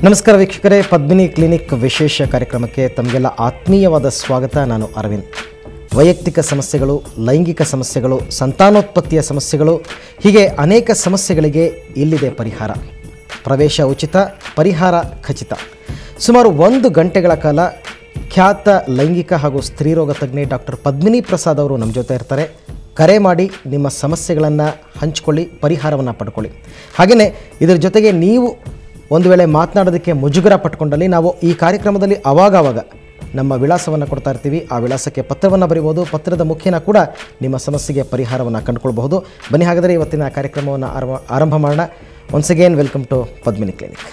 ನಮಸ್ಕಾರ ವೀಕ್ಷಕರೇ ಪದ್ಮಿನಿ ಕ್ಲಿನಿಕ್ ವಿಶೇಷ ಕಾರ್ಯಕ್ರಮಕ್ಕೆ ತಮಗೆಲ್ಲ ಆತ್ಮೀಯವಾದ ಸ್ವಾಗತ ನಾನು ಅರವಿಂದ್ ವೈಯಕ್ತಿಕ ಸಮಸ್ಯೆಗಳು ಲೈಂಗಿಕ ಸಮಸ್ಯೆಗಳು ಸಂತಾನೋತ್ಪತ್ತಿಯ ಸಮಸ್ಯೆಗಳು ಹೀಗೆ ಅನೇಕ ಸಮಸ್ಯೆಗಳಿಗೆ ಇಲ್ಲಿದೆ ಪರಿಹಾರ ಪ್ರವೇಶ ಉಚಿತ ಪರಿಹಾರ ಖಚಿತ ಸುಮಾರು ಒಂದು ಗಂಟೆಗಳ ಕಾಲ ಖ್ಯಾತ ಲೈಂಗಿಕ ಹಾಗೂ ಸ್ತ್ರೀರೋಗ ತಜ್ಞೆ ಡಾಕ್ಟರ್ ಪದ್ಮಿನಿ ಪ್ರಸಾದ್ ಅವರು ನಮ್ಮ ಜೊತೆ ಇರ್ತಾರೆ ಕರೆ ಮಾಡಿ ನಿಮ್ಮ ಸಮಸ್ಯೆಗಳನ್ನು ಹಂಚ್ಕೊಳ್ಳಿ ಪರಿಹಾರವನ್ನು ಪಡ್ಕೊಳ್ಳಿ ಹಾಗೆಯೇ ಇದರ ಜೊತೆಗೆ ನೀವು ಒಂದು ವೇಳೆ ಮಾತನಾಡೋದಕ್ಕೆ ಮುಜುಗರ ಪಟ್ಕೊಂಡಲ್ಲಿ ನಾವು ಈ ಕಾರ್ಯಕ್ರಮದಲ್ಲಿ ಅವಾಗವಾಗ ನಮ್ಮ ವಿಳಾಸವನ್ನು ಕೊಡ್ತಾ ಇರ್ತೀವಿ ಆ ವಿಳಾಸಕ್ಕೆ ಪತ್ರವನ್ನು ಬರೀಬೋದು ಪತ್ರದ ಮುಖೇನ ಕೂಡ ನಿಮ್ಮ ಸಮಸ್ಯೆಗೆ ಪರಿಹಾರವನ್ನು ಕಂಡುಕೊಳ್ಬಹುದು ಬನ್ನಿ ಹಾಗಾದರೆ ಇವತ್ತಿನ ಕಾರ್ಯಕ್ರಮವನ್ನು ಆರಂಭ ಆರಂಭ ಮಾಡೋಣ once again welcome to Padmini clinic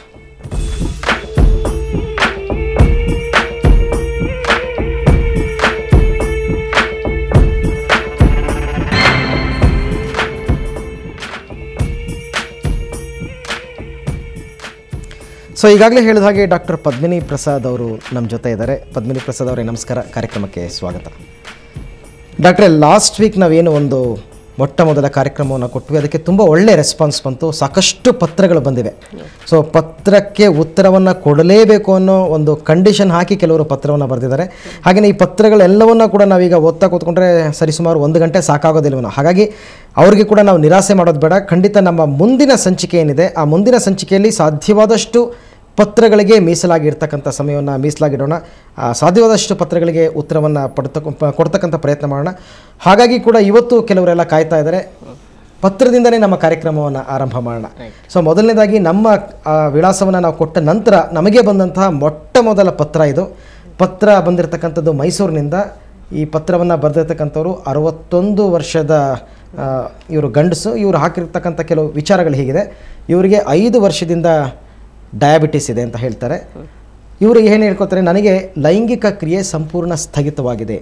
so ಈಗಾಗಲೇ ಹೇಳಿದ ಹಾಗೆ ಡಾಕ್ಟರ್ ಪದ್ಮಿನಿ ಪ್ರಸಾದ್ ಅವರು ನಮ್ಮ ಜೊತೆ ಇದ್ದಾರೆ ಪದ್ಮಿನಿ ಪ್ರಸಾದ್ ಅವರೇ ನಮಸ್ಕಾರ ಕಾರ್ಯಕ್ರಮಕ್ಕೆ ಸ್ವಾಗತ ಡಾಕ್ಟ್ರೆ ಲಾಸ್ಟ್ ವೀಕ್ ನಾವೇನು ಒಂದು ಮೊಟ್ಟ ಮೊದಲ ಕಾರ್ಯಕ್ರಮವನ್ನು ಕೊಟ್ವಿ ಅದಕ್ಕೆ ತುಂಬ ಒಳ್ಳೆಯ ರೆಸ್ಪಾನ್ಸ್ ಬಂತು ಸಾಕಷ್ಟು ಪತ್ರಗಳು ಬಂದಿವೆ ಸೊ ಪತ್ರಕ್ಕೆ ಉತ್ತರವನ್ನು ಕೊಡಲೇಬೇಕು ಅನ್ನೋ ಒಂದು ಕಂಡೀಷನ್ ಹಾಕಿ ಕೆಲವರು ಪತ್ರವನ್ನು ಬರೆದಿದ್ದಾರೆ ಹಾಗೆಯೇ ಈ ಪತ್ರಗಳೆಲ್ಲವನ್ನ ಕೂಡ ನಾವೀಗ ಓದ್ತಾ ಕೂತ್ಕೊಂಡ್ರೆ ಸರಿಸುಮಾರು ಒಂದು ಗಂಟೆ ಸಾಕಾಗೋದಿಲ್ವನೋ ಹಾಗಾಗಿ ಅವ್ರಿಗೆ ಕೂಡ ನಾವು ನಿರಾಸೆ ಮಾಡೋದು ಬೇಡ ಖಂಡಿತ ನಮ್ಮ ಮುಂದಿನ ಸಂಚಿಕೆ ಏನಿದೆ ಆ ಮುಂದಿನ ಸಂಚಿಕೆಯಲ್ಲಿ ಸಾಧ್ಯವಾದಷ್ಟು ಪತ್ರಗಳಿಗೆ ಮೀಸಲಾಗಿರ್ತಕ್ಕಂಥ ಸಮಯವನ್ನು ಮೀಸಲಾಗಿಡೋಣ ಆ, ಸಾಧ್ಯವಾದಷ್ಟು ಪತ್ರಗಳಿಗೆ ಉತ್ತರವನ್ನು ಪಡ್ತಕ್ಕ ಪ- ಕೊಡ್ತಕ್ಕಂಥ ಪ್ರಯತ್ನ ಮಾಡೋಣ ಹಾಗಾಗಿ ಕೂಡ ಇವತ್ತು ಕೆಲವರೆಲ್ಲ ಕಾಯ್ತಾ ಇದ್ದಾರೆ ಪತ್ರದಿಂದನೇ ನಮ್ಮ ಕಾರ್ಯಕ್ರಮವನ್ನು ಆರಂಭ ಮಾಡೋಣ ಸೊ ಮೊದಲನೇದಾಗಿ ನಮ್ಮ ಆ, ವಿಳಾಸವನ್ನು ನಾವು ಕೊಟ್ಟ ನಂತರ ನಮಗೆ ಬಂದಂತಹ ಮೊಟ್ಟ ಮೊದಲ ಪತ್ರ ಇದು ಪತ್ರ ಬಂದಿರತಕ್ಕಂಥದ್ದು ಮೈಸೂರಿನಿಂದ ಈ ಪತ್ರವನ್ನು ಬರೆದಿರ್ತಕ್ಕಂಥವ್ರು ಅರವತ್ತೊಂದು ವರ್ಷದ ಆ, ಇವರು ಗಂಡಸು ಇವರು ಹಾಕಿರ್ತಕ್ಕಂಥ ಕೆಲವು ವಿಚಾರಗಳು ಹೀಗಿದೆ ಇವರಿಗೆ ಐದು ವರ್ಷದಿಂದ ಡಯಾಬಿಟಿಸ್ ಇದೆ ಅಂತ ಹೇಳ್ತಾರೆ ಇವರು ಏನು ಹೇಳ್ಕೊತಾರೆ ನನಗೆ ಲೈಂಗಿಕ ಕ್ರಿಯೆ ಸಂಪೂರ್ಣ ಸ್ಥಗಿತವಾಗಿದೆ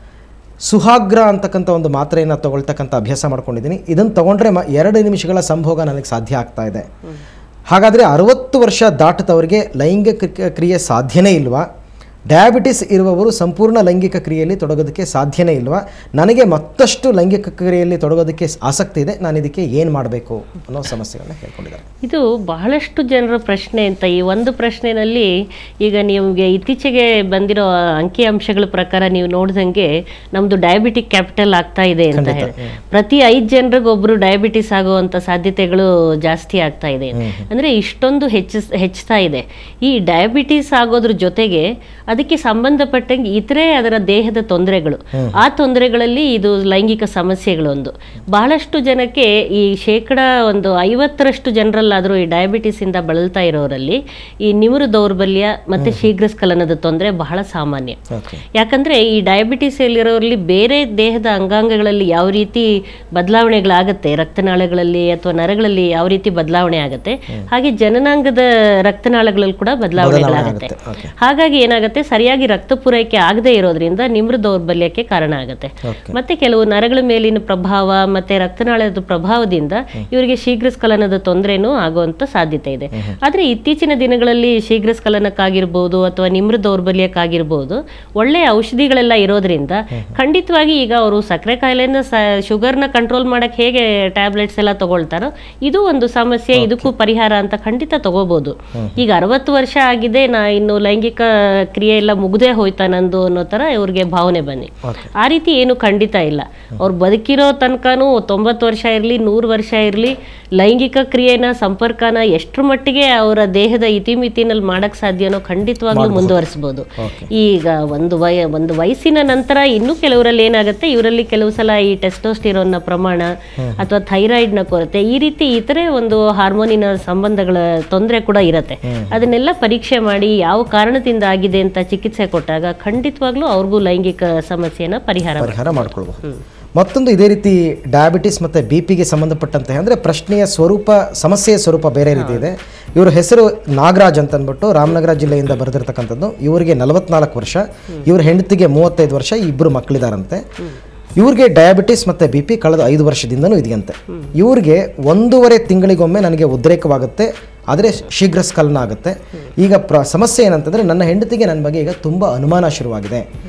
ಸುಹಾಗ್ರ ಅಂತಕ್ಕಂಥ ಒಂದು ಮಾತ್ರೆಯನ್ನು ತಗೊಳ್ತಕ್ಕಂಥ ಅಭ್ಯಾಸ ಮಾಡ್ಕೊಂಡಿದ್ದೀನಿ ಇದನ್ನು ತಗೊಂಡ್ರೆ ಮ ಎರಡು ನಿಮಿಷಗಳ ಸಂಭೋಗ ನನಗೆ ಸಾಧ್ಯ ಆಗ್ತಾ ಇದೆ ಹಾಗಾದರೆ ಅರವತ್ತು ವರ್ಷ ದಾಟದವರಿಗೆ ಲೈಂಗಿಕ ಕ್ರಿ- ಕ್ರಿಯೆ ಸಾಧ್ಯನೇ ಇಲ್ವಾ ಡಯಾಬಿಟಿಸ್ ಇರುವವರು ಸಂಪೂರ್ಣ ಲೈಂಗಿಕ ಕ್ರಿಯೆಯಲ್ಲಿ ತೊಡಗೋದಕ್ಕೆ ಸಾಧ್ಯನೇ ಇಲ್ವಾ ನನಗೆ ಮತ್ತಷ್ಟು ಲೈಂಗಿಕ ಕ್ರಿಯೆಯಲ್ಲಿ ತೊಡಗೋದಕ್ಕೆ ಆಸಕ್ತಿ ಇದೆ ನಾನು ಇದಕ್ಕೆ ಏನು ಮಾಡಬೇಕು ಅನ್ನೋ ಸಮಸ್ಯೆಗಳನ್ನ ಹೇಳ್ಕೊಂಡಿದ್ದಾರೆ ಇದು ಬಹಳಷ್ಟು ಜನರ ಪ್ರಶ್ನೆ ಅಂತ ಈ ಒಂದು ಪ್ರಶ್ನೆನಲ್ಲಿ ಈಗ ನಿಮಗೆ ಇತ್ತೀಚೆಗೆ ಬಂದಿರೋ ಅಂಕಿಅಂಶಗಳ ಪ್ರಕಾರ ನೀವು ನೋಡ್ದಂಗೆ ನಮ್ದು ಡಯಾಬಿಟಿಕ್ ಕ್ಯಾಪಿಟಲ್ ಆಗ್ತಾ ಇದೆ ಅಂತ ಹೇಳಿ ಪ್ರತಿ ಐದು ಜನರಿಗೆ ಒಬ್ರು ಡಯಾಬಿಟಿಸ್ ಆಗುವಂತ ಸಾಧ್ಯತೆಗಳು ಜಾಸ್ತಿ ಆಗ್ತಾ ಇದೆ ಅಂದ್ರೆ ಇಷ್ಟೊಂದು ಹೆಚ್ಚಿಸ್ ಹೆಚ್ಚುತ್ತಾ ಇದೆ ಈ ಡಯಾಬಿಟಿಸ್ ಆಗೋದ್ರ ಜೊತೆಗೆ ಅದಕ್ಕೆ ಸಂಬಂಧಪಟ್ಟಂಗೆ ಇತರೆ ಅದರ ದೇಹದ ತೊಂದರೆಗಳು ಆ ತೊಂದರೆಗಳಲ್ಲಿ ಇದು ಲೈಂಗಿಕ ಸಮಸ್ಯೆಗಳು ಒಂದು ಬಹಳಷ್ಟು ಜನಕ್ಕೆ ಈ ಶೇಕಡ ಒಂದು ಐವತ್ತರಷ್ಟು ಜನರಲ್ಲಾದರೂ ಈ ಡಯಾಬಿಟಿಸ್ ಇಂದ ಬಳಲ್ತಾ ಇರೋರಲ್ಲಿ ಈ ನಿಮರು ದೌರ್ಬಲ್ಯ ಮತ್ತೆ ಶೀಘ್ರ ಸ್ಖಲನದ ತೊಂದರೆ ಬಹಳ ಸಾಮಾನ್ಯ ಓಕೆ ಯಾಕಂದ್ರೆ ಈ ಡಯಾಬಿಟಿಸ್ ಇಲ್ಲಿರೋರಲ್ಲಿ ಬೇರೆ ದೇಹದ ಅಂಗಾಂಗಗಳಲ್ಲಿ ಯಾವ ರೀತಿ ಬದಲಾವಣೆಗಳಾಗತ್ತೆ ರಕ್ತನಾಳಗಳಲ್ಲಿ ಅಥವಾ ನರಗಳಲ್ಲಿ ಯಾವ ರೀತಿ ಬದಲಾವಣೆ ಆಗುತ್ತೆ ಹಾಗೆ ಜನನಾಂಗದ ರಕ್ತನಾಳಗಳಲ್ಲಿ ಕೂಡ ಬದಲಾವಣೆಗಳಾಗುತ್ತೆ ಆಗುತ್ತೆ ಓಕೆ ಹಾಗಾಗಿ ಏನಾಗುತ್ತೆ ಸರಿಯಾಗಿ ರಕ್ತ ಪೂರೈಕೆ ಆಗದೆ ಇರೋದ್ರಿಂದ ನಿಮ್ರ ದೌರ್ಬಲ್ಯಕ್ಕೆ ಕಾರಣ ಆಗುತ್ತೆ ಓಕೆ ಮತ್ತೆ ಕೆಲವು ನರಗಳ ಮೇಲಿನ ಪ್ರಭಾವ ಮತ್ತೆ ರಕ್ತನಾಳದ ಪ್ರಭಾವದಿಂದ ಇವರಿಗೆ ಶೀಘ್ರ ಸ್ಖಲನದ ತೊಂದರೆನೂ ಆಗುವಂತ ಸಾಧ್ಯತೆ ಇದೆ ಆದ್ರೆ ಇತ್ತೀಚಿನ ದಿನಗಳಲ್ಲಿ ಶೀಘ್ರ ಸ್ಖಲನಕ್ಕಾಗಿರ್ಬೋದು ಅಥವಾ ನಿಮ್ರ ದೌರ್ಬಲ್ಯಕ್ಕಾಗಿರ್ಬೋದು ಒಳ್ಳೆಯ ಔಷಧಿಗಳೆಲ್ಲ ಇರೋದ್ರಿಂದ ಖಂಡಿತವಾಗಿ ಈಗ ಅವರು ಸಕ್ಕರೆ ಕಾಯಿಲೆನ ಶುಗರ್ನ ಕಂಟ್ರೋಲ್ ಮಾಡಕ್ ಹೇಗೆ ಟ್ಯಾಬ್ಲೆಟ್ಸ್ ಎಲ್ಲ ತಗೊಳ್ತಾರೋ ಇದು ಒಂದು ಸಮಸ್ಯೆ ಇದಕ್ಕೂ ಪರಿಹಾರ ಅಂತ ಖಂಡಿತ ತಗೋಬಹುದು ಈಗ ಅರವತ್ತು ವರ್ಷ ಆಗಿದೆ ನಾ ಇನ್ನು ಲೈಂಗಿಕ ಕ್ರಿಯೆ ಎಲ್ಲ ಮುಗ್ದೇ ಹೋಯ್ತಾ ನಂದು ಅನ್ನೋ ತರ ಇವ್ರಿಗೆ ಭಾವನೆ ಬನ್ನಿ ಓಕೆ ಆ ರೀತಿ ಏನು ಖಂಡಿತ ಇಲ್ಲ ಅವ್ರು ಬದುಕಿರೋ ತನಕನೂ ತೊಂಬತ್ತು ವರ್ಷ ಇರಲಿ ನೂರು ವರ್ಷ ಇರಲಿ ಲೈಂಗಿಕ ಕ್ರಿಯೆನ ಸಂಪರ್ಕನ ಎಷ್ಟರ ಮಟ್ಟಿಗೆ ಅವರ ದೇಹದ ಇತಿಮಿತಿನಲ್ಲಿ ಮಾಡಕ್ ಸಾಧ್ಯನೋ ಖಂಡಿತವಾಗ್ಲೂ ಮುಂದುವರಿಸ್ಬೋದು ಓಕೆ ಈಗ ಒಂದು ವಯ ಒಂದು ವಯಸ್ಸಿನ ನಂತರ ಇನ್ನೂ ಕೆಲವರಲ್ಲಿ ಏನಾಗುತ್ತೆ ಇವರಲ್ಲಿ ಕೆಲವು ಸಲ ಈ ಟೆಸ್ಟೋಸ್ಟಿರೋನ್ನ ಪ್ರಮಾಣ ಅಥವಾ ಥೈರಾಯ್ಡ್ನ ಕೊರತೆ ಈ ರೀತಿ ಇತರೆ ಒಂದು ಹಾರ್ಮೋನಿನ ಸಂಬಂಧಗಳ ತೊಂದರೆ ಕೂಡ ಇರುತ್ತೆ ಅದನ್ನೆಲ್ಲ ಪರೀಕ್ಷೆ ಮಾಡಿ ಯಾವ ಕಾರಣದಿಂದ ಆಗಿದೆ ಅಂತ ಚಿಕಿತ್ಸೆ ಕೊಟ್ಟಾಗ ಖಂಡಿತವಾಗ್ಲೂ ಅವ್ರಿಗೂ ಲೈಂಗಿಕ ಸಮಸ್ಯೆನ ಪರಿಹಾರ ಮಾಡ್- ಪರಿಹಾರ ಮಾಡ್ಕೊಳ್ಬಹುದು ಮತ್ತೊಂದು ಇದೇ ರೀತಿ ಡಯಾಬಿಟಿಸ್ ಮತ್ತು ಬಿ ಪಿಗೆ ಸಂಬಂಧಪಟ್ಟಂತೆ ಅಂದರೆ ಪ್ರಶ್ನೆಯ ಸ್ವರೂಪ ಸಮಸ್ಯೆಯ ಸ್ವರೂಪ ಬೇರೆ ರೀತಿ ಇದೆ ಇವ್ರ ಹೆಸರು ನಾಗರಾಜ್ ಅಂತ ಅಂದ್ಬಿಟ್ಟು ರಾಮನಗರ ಜಿಲ್ಲೆಯಿಂದ ಬರೆದಿರ್ತಕ್ಕಂಥದ್ದು ಇವರಿಗೆ ನಲವತ್ನಾಲ್ಕು ವರ್ಷ ಇವ್ರ ಹೆಂಡತಿಗೆ ಮೂವತ್ತೈದು ವರ್ಷ ಇಬ್ಬರು ಮಕ್ಕಳಿದಾರಂತೆ ಇವ್ರಿಗೆ ಡಯಾಬಿಟಿಸ್ ಮತ್ತು ಬಿ ಪಿ ಕಳೆದ ಐದು ವರ್ಷದಿಂದನೂ ಇದೆಯಂತೆ ಇವ್ರಿಗೆ ಒಂದೂವರೆ ತಿಂಗಳಿಗೊಮ್ಮೆ ನನಗೆ ಉದ್ರೇಕವಾಗುತ್ತೆ ಆದರೆ ಶೀಘ್ರ ಸ್ಖಲನ ಆಗುತ್ತೆ ಈಗ ಪ್ರ ಸಮಸ್ಯೆ ಏನಂತಂದರೆ ನನ್ನ ಹೆಂಡತಿಗೆ ನನ್ನ ಬಗ್ಗೆ ಈಗ ತುಂಬ ಅನುಮಾನ ಶುರುವಾಗಿದೆ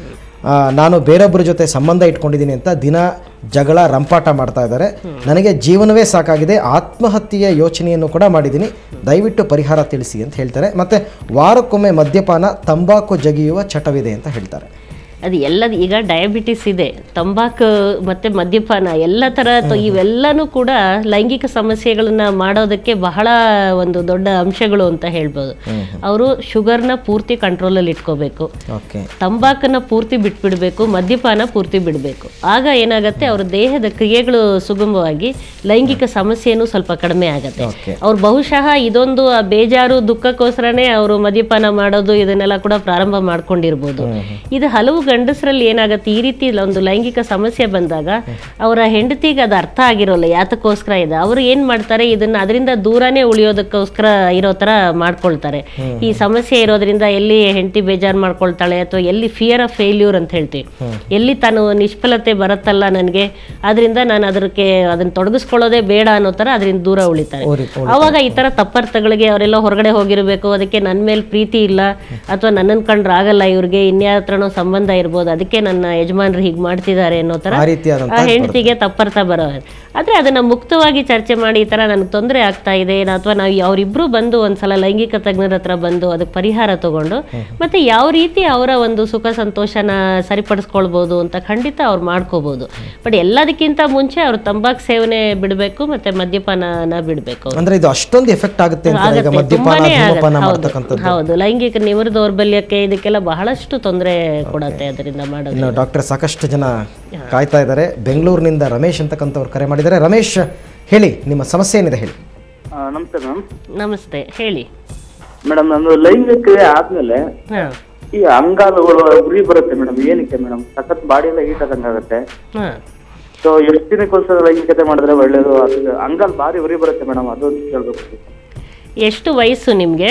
ಆ, ನಾನು ಬೇರೊಬ್ಬರ ಜೊತೆ ಸಂಬಂಧ ಇಟ್ಕೊಂಡಿದ್ದೀನಿ ಅಂತ ದಿನ ಜಗಳ ರಂಪಾಟ ಮಾಡ್ತಾ ಇದ್ದಾರೆ ನನಗೆ ಜೀವನವೇ ಸಾಕಾಗಿದೆ ಆತ್ಮಹತ್ಯೆಯ ಯೋಚನೆಯನ್ನು ಕೂಡ ಮಾಡಿದ್ದೀನಿ ದಯವಿಟ್ಟು ಪರಿಹಾರ ತಿಳಿಸಿ ಅಂತ ಹೇಳ್ತಾರೆ ಮತ್ತು ವಾರಕ್ಕೊಮ್ಮೆ ಮದ್ಯಪಾನ ತಂಬಾಕು ಜಗಿಯುವ ಚಟವಿದೆ ಅಂತ ಹೇಳ್ತಾರೆ ಅದು ಎಲ್ಲ ಈಗ ಡಯಾಬಿಟಿಸ್ ಇದೆ ತಂಬಾಕು ಮತ್ತು ಮದ್ಯಪಾನ ಎಲ್ಲ ಥರ ತ- ಇವೆಲ್ಲನೂ ಕೂಡ ಲೈಂಗಿಕ ಸಮಸ್ಯೆಗಳನ್ನ ಮಾಡೋದಕ್ಕೆ ಬಹಳ ಒಂದು ದೊಡ್ಡ ಅಂಶಗಳು ಅಂತ ಹೇಳ್ಬೋದು ಅವರು ಶುಗರ್ನ ಪೂರ್ತಿ ಕಂಟ್ರೋಲಲ್ಲಿ ಇಟ್ಕೋಬೇಕು ಓಕೆ ತಂಬಾಕನ್ನ ಪೂರ್ತಿ ಬಿಟ್ಬಿಡ್ಬೇಕು ಮದ್ಯಪಾನ ಪೂರ್ತಿ ಬಿಡಬೇಕು ಆಗ ಏನಾಗುತ್ತೆ ಅವ್ರ ದೇಹದ ಕ್ರಿಯೆಗಳು ಸುಗಮವಾಗಿ ಲೈಂಗಿಕ ಸಮಸ್ಯೆನೂ ಸ್ವಲ್ಪ ಕಡಿಮೆ ಆಗುತ್ತೆ ಓಕೆ ಅವ್ರು ಬಹುಶಃ ಇದೊಂದು ಆ ಬೇಜಾರು ದುಃಖಕ್ಕೋಸ್ಕರನೇ ಅವರು ಮದ್ಯಪಾನ ಮಾಡೋದು ಇದನ್ನೆಲ್ಲ ಕೂಡ ಪ್ರಾರಂಭ ಮಾಡ್ಕೊಂಡಿರ್ಬೋದು ಇದು ಹಲವು ಗಂಡಸರಲ್ಲಿ ಏನಾಗುತ್ತೆ ಈ ರೀತಿ ಒಂದು ಲೈಂಗಿಕ ಸಮಸ್ಯೆ ಬಂದಾಗ ಅವರ ಹೆಂಡತಿಗೆ ಅದು ಅರ್ಥ ಆಗಿರೋಲ್ಲ ಯಾತಕ್ಕೋಸ್ಕರ ಇದೆ ಅವರು ಏನ್ ಮಾಡ್ತಾರೆ ಇದನ್ನ ಅದರಿಂದ ದೂರನೇ ಉಳಿಯೋದಕ್ಕೋಸ್ಕರ ಇರೋ ತರ ಮಾಡ್ಕೊಳ್ತಾರೆ ಈ ಸಮಸ್ಯೆ ಇರೋದ್ರಿಂದ ಎಲ್ಲಿ ಹೆಂಡತಿ ಬೇಜಾರು ಮಾಡ್ಕೊಳ್ತಾಳೆ ಅಥವಾ ಎಲ್ಲಿ ಫಿಯರ್ ಆಫ್ ಫೇಲ್ಯೂರ್ ಅಂತ ಹೇಳ್ತೀವಿ ಎಲ್ಲಿ ತಾನು ನಿಷ್ಫಲತೆ ಬರುತ್ತಲ್ಲ ನನಗೆ ಅದರಿಂದ ನಾನು ಅದಕ್ಕೆ ಅದನ್ನ ತೊಡಗಿಸ್ಕೊಳ್ಳೋದೇ ಬೇಡ ಅನ್ನೋ ತರ ಅದರಿಂದ ದೂರ ಉಳಿತಾರೆ ಓರಿ ಅವಾಗ ಈ ತರ ತಪ್ಪರ್ಥಗಳಿಗೆ ಅವರೆಲ್ಲ ಹೊರಗಡೆ ಹೋಗಿರಬೇಕು ಅದಕ್ಕೆ ನನ್ನ ಮೇಲೆ ಪ್ರೀತಿ ಇಲ್ಲ ಅಥವಾ ನನ್ನನ್ನು ಕಂಡ್ರೆ ಆಗಲ್ಲ ಇವ್ರಿಗೆ ಇನ್ಯಾತ್ರನೋ ಸಂಬಂಧ ಇರ್ಬೋದು ಅದಕ್ಕೆ ನನ್ನ ಯಜಮಾನ್ರು ಹೀಗೆ ಮಾಡ್ತಿದ್ದಾರೆ ಅನ್ನೋ ತರ ಆ ರೀತಿಯಾದಂಥ ಆ ಹೆಂಡತಿಗೆ ತಪ್ಪರ್ಥ ಬರೋ ಆದ್ರೆ ಅದನ್ನ ಮುಕ್ತವಾಗಿ ಚರ್ಚೆ ಮಾಡಿ ಈ ತರ ನನಗೆ ತೊಂದರೆ ಆಗ್ತಾ ಇದೆ ಅಥವಾ ನಾವು ಅವರಿಬ್ರು ಬಂದು ಒಂದ್ಸಲ ಲೈಂಗಿಕ ತಜ್ಞರ ಹತ್ರ ಬಂದು ಅದಕ್ಕೆ ಪರಿಹಾರ ತಗೊಂಡು ಮತ್ತೆ ಯಾವ ರೀತಿ ಅವರ ಒಂದು ಸುಖ ಸಂತೋಷನ ಸರಿಪಡಿಸ್ಕೊಳ್ಬೋದು ಅಂತ ಖಂಡಿತ ಅವ್ರು ಮಾಡ್ಕೋಬಹುದು ಬಟ್ ಎಲ್ಲದಕ್ಕಿಂತ ಮುಂಚೆ ಅವ್ರು ತಂಬಾಕು ಸೇವನೆ ಬಿಡಬೇಕು ಮತ್ತೆ ಮದ್ಯಪಾನನ ಬಿಡಬೇಕು ಅಂದ್ರೆ ಇದು ಅಷ್ಟೊಂದು ಎಫೆಕ್ಟ್ ಆಗುತ್ತೆ ಅಂತ ಈಗ ಆಗತ್ತೆ, ಮದ್ಯಪಾನ ತುಂಬಾನೇ ಧೂಮಪಾನ ಆಗತ್ತೆ. ಹೌದು ಮಾಡ್ತಕ್ಕಂಥದ್ದು ಹೌದು ಲೈಂಗಿಕ ನಿವೃ ದೌರ್ಬಲ್ಯಕ್ಕೆ ಇದಕ್ಕೆಲ್ಲ ಬಹಳಷ್ಟು ತೊಂದರೆ ಕೊಡತ್ತೆ ಅದರಿಂದ ಮಾಡೋದು ಇನ್ನು ಡಾಕ್ಟರ್ ಸಾಕಷ್ಟು ಜನ ಕಾಯ್ತಾ ಇದ್ದಾರೆ ಬೆಂಗಳೂರಿನಿಂದ ರಮೇಶ್ ಅಂತಕ್ಕಂಥವ್ರು ಕರೆ ಮಾಡಿದ್ದಾರೆ ರಮೇಶ್ ಹೇಳಿ ನಿಮ್ಮ ಸಮಸ್ಯೆ ಏನಿದೆ ಹೇಳಿ ಆ, ನಮಸ್ತೆ ಮ್ಯಾಮ್ ನಮಸ್ತೆ ಹೇಳಿ ಮೇಡಮ್ ನಂದು ಲೈಂಗಿಕ ಕ್ರಿಯೆ ಆದ್ಮೇಲೆ ಹಾ ಈ ಅಂಗಾಲುಗಳು ಉರಿ ಬರುತ್ತೆ ಮೇಡಮ್ ಏನಕ್ಕೆ ಮೇಡಮ್ ಸಖತ್ ಬಾಡಿ ಎಲ್ಲ ಹೀಟ್ ಆದಂಗಾಗುತ್ತೆ ಹಾ ಸೊ ಎಷ್ಟು ದಿನಕ್ಕೊಂದ್ಸಲ ಲೈಂಗಿಕತೆ ಮಾಡಿದ್ರೆ ಒಳ್ಳೇದು ಅದು ಅಂಗಾಲ್ ಭಾರಿ ಉರಿ ಬರುತ್ತೆ ಮೇಡಮ್ ಅದು ಕೇಳ್ಬೇಕು ಎಷ್ಟು ವಯಸ್ಸು ನಿಮಗೆ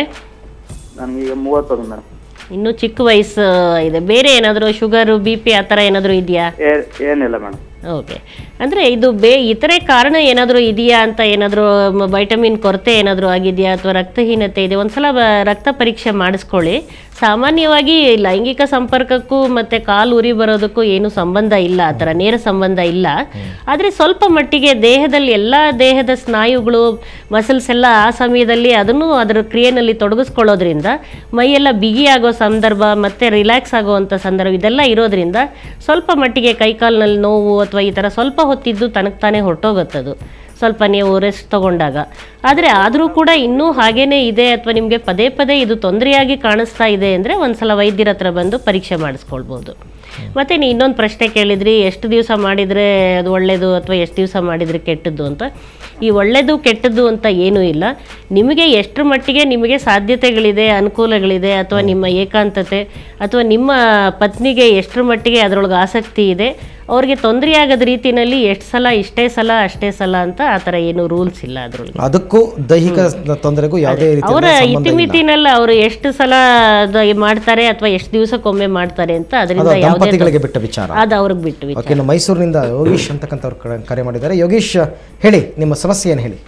ನನಗೆ ಈಗ ಮೂವತ್ತೊಂದು ಮೇಡಮ್ ಇನ್ನೂ ಚಿಕ್ಕ ವಯಸ್ಸು ಇದೆ ಬೇರೆ ಏನಾದರೂ ಶುಗರು ಬಿ ಪಿ ಆ ಥರ ಏನಾದರೂ ಇದೆಯಾ ಏನಿಲ್ಲ ಮೇಡಮ್ ಓಕೆ ಅಂದರೆ ಇದು ಬೇ ಇತರೆ ಕಾರಣ ಏನಾದರೂ ಇದೆಯಾ ಅಂತ ಏನಾದರೂ ವೈಟಮಿನ್ ಕೊರತೆ ಏನಾದರೂ ಆಗಿದೆಯಾ ಅಥವಾ ರಕ್ತಹೀನತೆ ಇದೆ ಒಂದ್ಸಲ ಬ- ರಕ್ತ ಪರೀಕ್ಷೆ ಮಾಡಿಸ್ಕೊಳ್ಳಿ ಸಾಮಾನ್ಯವಾಗಿ ಲೈಂಗಿಕ ಸಂಪರ್ಕಕ್ಕೂ ಮತ್ತು ಕಾಲು ಉರಿ ಬರೋದಕ್ಕೂ ಏನು ಸಂಬಂಧ ಇಲ್ಲ ಆ ಥರ ನೇರ ಸಂಬಂಧ ಇಲ್ಲ ಆದರೆ ಸ್ವಲ್ಪ ಮಟ್ಟಿಗೆ ದೇಹದಲ್ಲಿ ಎಲ್ಲ ದೇಹದ ಸ್ನಾಯುಗಳು ಮಸಲ್ಸ್ ಎಲ್ಲ ಆ ಸಮಯದಲ್ಲಿ ಅದನ್ನು ಅದರ ಕ್ರಿಯೆನಲ್ಲಿ ತೊಡಗಿಸ್ಕೊಳ್ಳೋದ್ರಿಂದ ಮೈಯೆಲ್ಲ ಬಿಗಿಯಾಗೋ ಸಂದರ್ಭ ಮತ್ತು ರಿಲ್ಯಾಕ್ಸ್ ಆಗುವಂಥ ಸಂದರ್ಭ ಇದೆಲ್ಲ ಇರೋದ್ರಿಂದ ಸ್ವಲ್ಪ ಮಟ್ಟಿಗೆ ಕೈಕಾಲಿನಲ್ಲಿ ನೋವು ಅಥವಾ ಈ ಥರ ಸ್ವಲ್ಪ ಹೊತ್ತಿದ್ದು ತನಗೆ ತಾನೇ ಹೊರಟೋಗುತ್ತದು ಸ್ವಲ್ಪ ನೀವು ರೆಸ್ಟ್ ತಗೊಂಡಾಗ ಆದರೆ ಆದರೂ ಕೂಡ ಇನ್ನೂ ಹಾಗೇನೇ ಇದೆ ಅಥವಾ ನಿಮಗೆ ಪದೇ ಪದೇ ಇದು ತೊಂದರೆಯಾಗಿ ಕಾಣಿಸ್ತಾ ಇದೆ ಅಂದರೆ ಒಂದ್ಸಲ ವೈದ್ಯರ ಹತ್ರ ಬಂದು ಪರೀಕ್ಷೆ ಮಾಡಿಸ್ಕೊಳ್ಬೋದು ಮತ್ತು ನೀವು ಇನ್ನೊಂದು ಪ್ರಶ್ನೆ ಕೇಳಿದ್ರಿ ಎಷ್ಟು ದಿವಸ ಮಾಡಿದರೆ ಅದು ಒಳ್ಳೆಯದು ಅಥವಾ ಎಷ್ಟು ದಿವಸ ಮಾಡಿದರೆ ಕೆಟ್ಟದ್ದು ಅಂತ ಈ ಒಳ್ಳೆಯದು ಕೆಟ್ಟದ್ದು ಅಂತ ಏನೂ ಇಲ್ಲ ನಿಮಗೆ ಎಷ್ಟರ ಮಟ್ಟಿಗೆ ನಿಮಗೆ ಸಾಧ್ಯತೆಗಳಿದೆ ಅನುಕೂಲಗಳಿದೆ ಅಥವಾ ನಿಮ್ಮ ಏಕಾಂತತೆ ಅಥವಾ ನಿಮ್ಮ ಪತ್ನಿಗೆ ಎಷ್ಟರ ಮಟ್ಟಿಗೆ ಅದರೊಳಗೆ ಆಸಕ್ತಿ ಇದೆ ಅವ್ರಿಗೆ ತೊಂದರೆ ಆಗದ ರೀತಿಯಲ್ಲಿ ಎಷ್ಟು ಸಲ ಇಷ್ಟೇ ಸಲ ಅಷ್ಟೇ ಸಲ ಅಂತ ಆ ಥರ ಏನು ರೂಲ್ಸ್ ಇಲ್ಲ ಅದರೊಳಗೆ ಅದಕ್ಕೂ ದೈಹಿಕ ತೊಂದರೆಗೂ ಯಾವುದೇ ರೀತಿ ಅವರ ಇತಿಮಿತಿನಲ್ಲಿ ಅವರು ಎಷ್ಟು ಸಲ ಅದು ಮಾಡ್ತಾರೆ ಅಥವಾ ಎಷ್ಟು ದಿವಸಕ್ಕೊಮ್ಮೆ ಮಾಡ್ತಾರೆ ಅಂತ ಅದರಿಂದ ಯಾವುದೇ ದಂಪತಿಗಳಿಗೆ ಬಿಟ್ಟ ವಿಚಾರ ಅದು ಅವ್ರಿಗೆ ಬಿಟ್ಟು ವಿಚಾರ. ಓಕೆ ಇನ್ನು ಮೈಸೂರಿನಿಂದ ಯೋಗೀಶ್ ಅಂತಕ್ಕಂಥವ್ರು ಕರೆ- ಕರೆ ಮಾಡಿದ್ದಾರೆ ಯೋಗೀಶ್ ಹೇಳಿ ನಿಮ್ಮ ಸಮಸ್ಯೆ ಏನು ಹೇಳಿ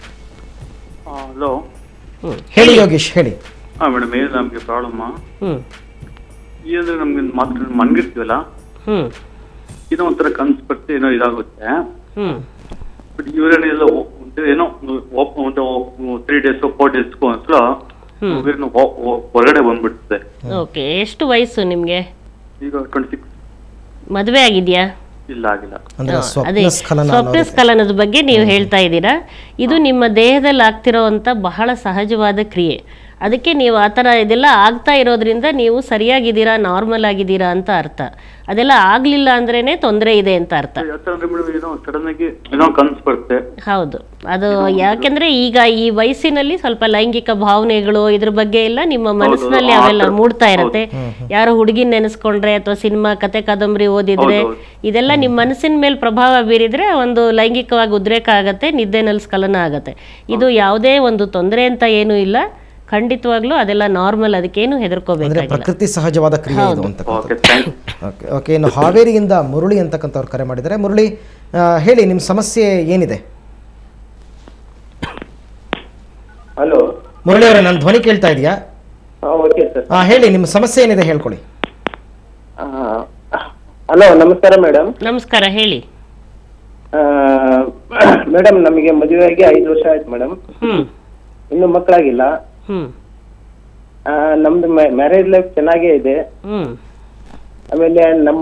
ಹಲೋ ಹ್ಮ್ ಹೇಳಿ ಯೋಗೀಶ್ ಹೇಳಿ ಹಾಂ ಮೇಡಮ್ ಏನು ನಮಗೆ ಪ್ರಾಬ್ಲಮ್ ಹ್ಮ್ ಏನಂದ್ರೆ ನಮ್ಗೆ ಮಾತ್ರ ಮನ್ಗಿರ್ತೀವಲ್ಲ ಹ್ಮ್ ಏನೋ ಒಂಥರ ಕನ್ಸು ಬರ್ತಿ ಏನೋ ಇದಾಗುತ್ತೆ ಹ್ಮ್ ಬಟ್ ಇವರೇನೆಲ್ಲ ಏನೋ ಒಂದು ತ್ರೀ ಡೇಸ್ ಫೋರ್ ಡೇಸ್ ಒಂದ್ಸಲ ಇವ್ರೇನು ಹೊ- ಹೊ- ಹೊರಗಡೆ ಬಂದ್ಬಿಡ್ತದೆ ಓಕೆ ಎಷ್ಟು ವಯಸ್ಸು ನಿಮಗೆ ಈಗ ಟ್ವೆಂಟಿ ಸಿಕ್ಸ್ ಮದುವೆ ಆಗಿದೆಯಾ ಇಲ್ಲ ಆಗಿಲ್ಲ ಅಂದ್ರೆ ಅದೇ ಸ್ವಪ್ನ ಸ್ಖಲನ ಸ್ವಪ್ನ ಸ್ಖಲನದ ಬಗ್ಗೆ ನೀವು ಹೇಳ್ತಾ ಇದ್ದೀರಾ ಇದು ನಿಮ್ಮ ದೇಹದಲ್ಲಿ ಆಗ್ತಿರೋವಂಥ ಬಹಳ ಸಹಜವಾದ ಕ್ರಿಯೆ ಅದಕ್ಕೆ ನೀವು ಆ ಥರ ಇದೆಲ್ಲ ಆಗ್ತಾ ಇರೋದ್ರಿಂದ ನೀವು ಸರಿಯಾಗಿದ್ದೀರಾ ನಾರ್ಮಲ್ ಆಗಿದ್ದೀರಾ ಅಂತ ಅರ್ಥ ಅದೆಲ್ಲ ಆಗಲಿಲ್ಲ ಅಂದ್ರೇನೆ ತೊಂದರೆ ಇದೆ ಅಂತ ಅರ್ಥ ಯಾಕಂದ್ರೆ ಮೇಡಮ್ ಏನೋ ಸಡನ್ ಆಗಿ ಏನೋ ಕನ್ಸು ಬರುತ್ತೆ ಹೌದು ಅದು ಯಾಕೆಂದ್ರೆ ಈಗ ಈ ವಯಸ್ಸಿನಲ್ಲಿ ಸ್ವಲ್ಪ ಲೈಂಗಿಕ ಭಾವನೆಗಳು ಇದ್ರ ಬಗ್ಗೆ ಎಲ್ಲ ನಿಮ್ಮ ಮನಸ್ಸಿನಲ್ಲಿ ಅವೆಲ್ಲ ಮೂಡ್ತಾ ಇರತ್ತೆ ಯಾರೋ ಹುಡುಗಿನ ನೆನೆಸ್ಕೊಂಡ್ರೆ ಅಥವಾ ಸಿನಿಮಾ ಕತೆ ಕಾದಂಬರಿ ಓದಿದ್ರೆ ಇದೆಲ್ಲ ನಿಮ್ಮ ಮನಸ್ಸಿನ ಮೇಲೆ ಪ್ರಭಾವ ಬೀರಿದ್ರೆ ಒಂದು ಲೈಂಗಿಕವಾಗಿ ಉದ್ರೇಕ ಆಗತ್ತೆ ನಿದ್ದೆನಲ್ಲಿ ಸ್ಖಲನ ಆಗತ್ತೆ ಇದು ಯಾವುದೇ ಒಂದು ತೊಂದರೆ ಅಂತ ಏನೂ ಇಲ್ಲ ಖಂಡಿತವಾಗ್ಲೂ ಅದೆಲ್ಲ ನಾರ್ಮಲ್ ಅದಕ್ಕೇನು ಅಂದ್ರೆ ಹೆದರ್ಕೋಬೇಕಾಗಿಲ್ಲ ಪ್ರಕೃತಿ ಸಹಜವಾದ ಕ್ರಿಯೆ ಇದು ಅಂತ ಓಕೆ ಥ್ಯಾಂಕ್ ಓಕೆ ಓಕೆ ಇನ್ನು ಹಾವೇರಿಯಿಂದ ಮುರಳಿ ಅಂತಕ್ಕಂಥವ್ರು ಕರೆ ಮಾಡಿದ್ದಾರೆ ಮುರಳಿ ಆ, ಹೇಳಿ ನಿಮ್ಮ ಸಮಸ್ಯೆ ಏನಿದೆ ಹಲೋ ಮುರಳಿ ಅವರೇ ನನ್ನ ಧ್ವನಿ ಕೇಳ್ತಾ ಇದೆಯಾ ಓಕೆ ಸರ್ ಆ, ಹೇಳಿ ನಿಮ್ಮ ಸಮಸ್ಯೆ ಏನಿದೆ ಹೇಳ್ಕೊಳ್ಳಿ ಹಲೋ ನಮಸ್ಕಾರ ಮೇಡಮ್ ನಮಸ್ಕಾರ ಹೇಳಿ ಮೇಡಮ್ ನಮಗೆ ಮದುವೆಯಾಗಿ ಐದು ವರ್ಷ ಆಯ್ತು ಮೇಡಮ್ ಹ್ಮ್ ಇನ್ನು ಮಕ್ಕಳಾಗಿಲ್ಲ ಹ್ಮ್ ಆ, ನಮ್ದು ಮ್ಯಾರೇಜ್ ಲೈಫ್ ಚೆನ್ನಾಗೇ ಇದೆ ಹ್ಮ್ ಆಮೇಲೆ ನಮ್ಮ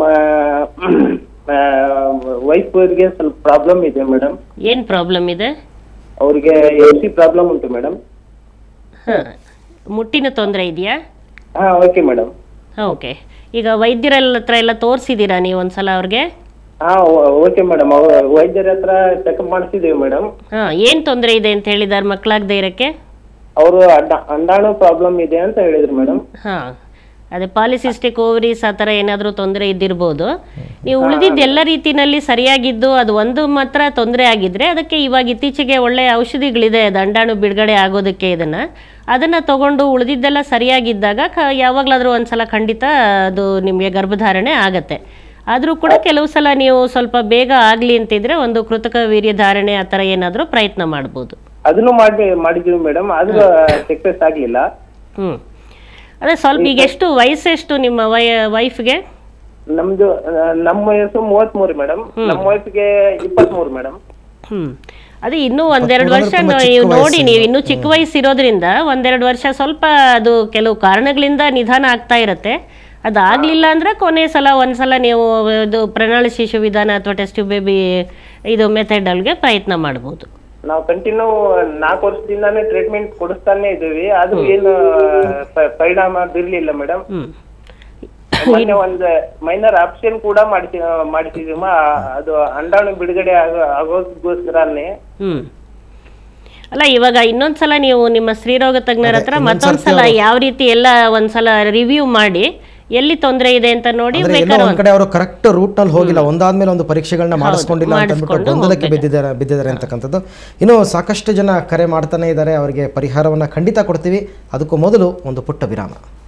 ವೈಫ್ ಅವರಿಗೆ ಸ್ವಲ್ಪ ಪ್ರಾಬ್ಲಮ್ ಇದೆ ಮೇಡಮ್ ಏನ್ ಪ್ರಾಬ್ಲಮ್ ಇದೆ ಅವ್ರಿಗೆ ಎ ಸಿ ಪ್ರಾಬ್ಲಮ್ ಉಂಟು ಮೇಡಮ್ ಹ ಮುಟ್ಟಿನ ತೊಂದರೆ ಇದೆಯಾ ಹಾ ಓಕೆ ಮೇಡಮ್ ಓಕೆ ಈಗ ವೈದ್ಯರ ಹತ್ರ ಎಲ್ಲ ತೋರಿಸಿದ್ದೀರಾ ನೀವು ಒಂದ್ಸಲ ಅವ್ರಿಗೆ ಹಾ ಓಕೆ ಮೇಡಮ್ ವೈದ್ಯರ ಹತ್ರ ಚೆಕಪ್ ಮಾಡಿಸಿದೀವಿ ಮೇಡಮ್ ಹಾ ಏನ್ ತೊಂದರೆ ಇದೆ ಅಂತ ಹೇಳಿದಾರೆ ಮಕ್ಕಳಾಗದೇ ಇರಕ್ಕೆ ಅವರು ಅಡ್ಡ ಅಂಡಾಣು ಪ್ರಾಬ್ಲಮ್ ಇದೆ ಅಂತ ಹೇಳಿದ್ರು ಮೇಡಮ್ ಹಾ ಅದೇ ಪಾಲಿಸಿಸ್ಟಿಕ್ ಓವರೀಸ್ ಆ ಥರ ಏನಾದರೂ ತೊಂದರೆ ಇದ್ದಿರ್ಬೋದು ನೀವು ಉಳಿದಿದ್ದ ಎಲ್ಲ ರೀತಿನಲ್ಲಿ ಸರಿಯಾಗಿದ್ದು ಅದು ಒಂದು ಮಾತ್ರ ತೊಂದರೆ ಆಗಿದ್ರೆ ಅದಕ್ಕೆ ಇವಾಗ ಇತ್ತೀಚೆಗೆ ಒಳ್ಳೆಯ ಔಷಧಿಗಳಿದೆ ದಂಡಾಣು ಬಿಡುಗಡೆ ಆಗೋದಕ್ಕೆ ಇದನ್ನು ಅದನ್ನು ತಗೊಂಡು ಉಳಿದಿದ್ದೆಲ್ಲ ಸರಿಯಾಗಿದ್ದಾಗ ಕ ಯಾವಾಗಲಾದರೂ ಒಂದ್ಸಲ ಖಂಡಿತ ಅದು ನಿಮಗೆ ಗರ್ಭಧಾರಣೆ ಆಗತ್ತೆ ಆದರೂ ಕೂಡ ಕೆಲವು ಸಲ ನೀವು ಸ್ವಲ್ಪ ಬೇಗ ಆಗಲಿ ಅಂತಿದ್ರೆ ಒಂದು ಕೃತಕ ವೀರ್ಯಧಾರಣೆ ಆ ಥರ ಏನಾದರೂ ಪ್ರಯತ್ನ ಮಾಡ್ಬೋದು ಅದನ್ನು ಮಾಡಿ ಮಾಡಿದೀವಿ ಮೇಡಮ್ ಅದು ಸಕ್ಸಸ್ ಆಗ್ಲಿಲ್ಲ ಹ್ಞೂ ಅದೇ ಸ್ವಲ್ಪ ಈಗ ಎಷ್ಟು ವಯಸ್ಸೆಷ್ಟು ನಿಮ್ಮ ವಯ ವೈಫ್ಗೆ ನಮ್ದು ಆ, ನಮ್ಮ ವಯಸ್ಸು ಮೂವತ್ತ್ ಮೂರು ಮೇಡಮ್ ನಮ್ಮ ವಯಸ್ಸಿಗೆ ಇಪ್ಪತ್ತ್ ಮೂರು ಮೇಡಮ್ ಹ್ಮ್ ಅದೇ ಇನ್ನೂ ಒಂದೆರಡು ಹತ್ತೊಂಬತ್ತು ವರ್ಷ ತುಂಬಾ ನೋ- ಚಿಕ್ಕ ನೀವು ನೋಡಿ ವಯಸ್ಸು. ನೀವು ಇನ್ನೂ ಚಿಕ್ಕ ವಯಸ್ಸು ಇರೋದ್ರಿಂದ ಒಂದೆರಡು ವರ್ಷ ಸ್ವಲ್ಪ ಅದು ಕೆಲವು ಕಾರಣಗಳಿಂದ ನಿಧಾನ ಆಗ್ತಾ ಇರುತ್ತೆ ಅದಾಗ್ಲಿಲ್ಲ ಅಂದ್ರೆ ಕೊನೆ ಸಲ ಒಂದ್ಸಲ ನೀವು ಇದು ಪ್ರಣಾಳ ಶಿಶು ವಿಧಾನ ಅಥವಾ ಟೆಸ್ಟ್ ಬೇಬಿ ಇದು ಮೆಥಡಲ್ಗೆ ಪ್ರಯತ್ನ ಮಾಡ್ಬೋದು ನಾವು ಕಂಟಿನ್ಯೂ ನಾಲ್ಕು ವರ್ಷದಿಂದಾನೇ ಟ್ರೀಟ್ಮೆಂಟ್ ಕೊಡಿಸ್ತಾನೆ ಇದೀವಿ ಅದು ಏನು ಪ- ಪರಿಣಾಮ ಬೀರ್ಲಿಲ್ಲ ಮೇಡಮ್ ಹ್ಮ್ ಮೊನ್ನೆ ಒಂದು ಮೈನರ್ ಆಪ್ಷನ್ ಕೂಡ ಮಾಡಿಸಿ ಮಾಡಿಸಿದ್ವಿ ಅದು ಅಂಡಾಣು ಬಿಡುಗಡೆ ಆಗೋ ಆಗೋದಕ್ಕೋಸ್ಕರನೇ ಹ್ಮ್ ಅಲ್ಲ ಇವಾಗ ಇನ್ನೊಂದ್ಸಲ ನೀವು ನಿಮ್ಮ ಸ್ತ್ರೀರೋಗ ತಜ್ಞರ ಹತ್ರ ಇನ್ನೊಂದ್ ಮತ್ತೊಂದ್ಸಲ ಯಾವ ರೀತಿ ಎಲ್ಲ ಒಂದ್ಸಲ ರಿವ್ಯೂ ಮಾಡಿ ಎಲ್ಲಿ ತೊಂದರೆ ಇದೆ ಅಂತ ನೋಡಿ ಅಂದ್ರೆ ಎಲ್ಲೋ ಬೇಕಾದ್ರೆ ಒಂದ್ ಕಡೆ ಅವರು ಕರೆಕ್ಟ್ ರೂಟ್ ನಲ್ಲಿ ಹೋಗಿಲ್ಲ ಒಂದಾದ್ಮೇಲೆ ಒಂದು ಪರೀಕ್ಷೆಗಳನ್ನ ಮಾಡಿಸ್ಕೊಂಡಿಲ್ಲ ಅಂತ ಅಂದ್ಬಿಟ್ಟು ಮಾಡಿಸ್ಕೊಂಡು ಗೊಂದಲಕ್ಕೆ ಬಿದ್ದಿದ್ದಾರೆ ಬಿದ್ದಿದ್ದಾರೆ ಅಂತಕ್ಕಂಥದ್ದು ಇನ್ನು ಸಾಕಷ್ಟು ಜನ ಕರೆ ಮಾಡ್ತಾನೆ ಇದ್ದಾರೆ ಅವರಿಗೆ ಪರಿಹಾರವನ್ನ ಖಂಡಿತ ಕೊಡ್ತೀವಿ ಅದಕ್ಕೂ ಮೊದಲು ಒಂದು ಪುಟ್ಟ ವಿರಾಮ